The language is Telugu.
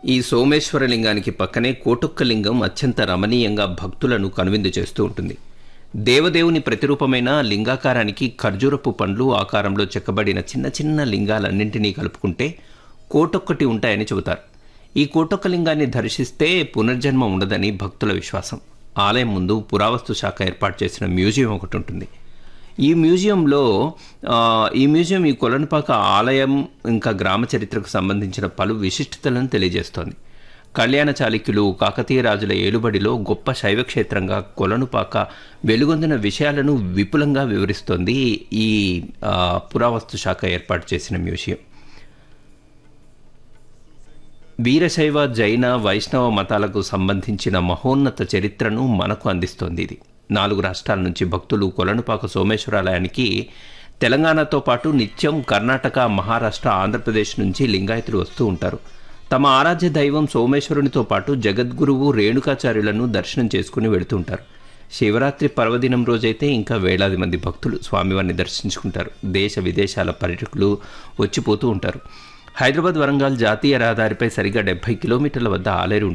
ఈ సోమేశ్వర లింగానికి పక్కనే కోటొక్క లింగం అత్యంత రమణీయంగా భక్తులను కనువిందు చేస్తూ ఉంటుంది దేవదేవుని ప్రతిరూపమైన లింగాకారానికి ఖర్జూరపు పండ్లు ఆకారంలో చెక్కబడిన చిన్న చిన్న లింగాలన్నింటినీ కలుపుకుంటే కోటొక్కటి ఉంటాయని చెబుతారు ఈ కోటొక్క లింగాన్ని దర్శిస్తే పునర్జన్మ ఉండదని భక్తుల విశ్వాసం ఆలయం ముందు పురావస్తు శాఖ ఏర్పాటు చేసిన మ్యూజియం ఒకటి ఉంటుంది ఈ మ్యూజియంలో ఆ, ఈ మ్యూజియం ఈ కొలనుపాక ఆలయం ఇంకా గ్రామ చరిత్రకు సంబంధించిన పలు విశిష్టతలను తెలియజేస్తోంది కళ్యాణ చాళుక్యులు కాకతీయ రాజుల ఏలుబడిలో గొప్ప శైవ క్షేత్రంగా కొలనుపాక వెలుగొందిన విషయాలను విపులంగా వివరిస్తోంది ఈ ఆ, పురావస్తు శాఖ ఏర్పాటు చేసిన మ్యూజియం వీరశైవ జైన వైష్ణవ మతాలకు సంబంధించిన మహోన్నత చరిత్రను మనకు అందిస్తోంది ఇది నాలుగు రాష్ట్రాల నుంచి భక్తులు కొలనుపాక సోమేశ్వరాలయానికి తెలంగాణతో పాటు నిత్యం కర్ణాటక మహారాష్ట్ర ఆంధ్రప్రదేశ్ నుంచి లింగాయతులు వస్తూ ఉంటారు తమ ఆరాధ్య దైవం సోమేశ్వరునితో పాటు జగద్గురువు రేణుకాచార్యులను దర్శనం చేసుకుని వెళుతుంటారు శివరాత్రి పర్వదినం రోజైతే ఇంకా వేలాది మంది భక్తులు స్వామివారిని దర్శించుకుంటారు దేశ విదేశాల పర్యటకులు వచ్చిపోతూ ఉంటారు హైదరాబాద్ వరంగల్ జాతీయ రహదారిపై సరిగ్గా డెబ్బై కిలోమీటర్ల వద్ద ఆలేరు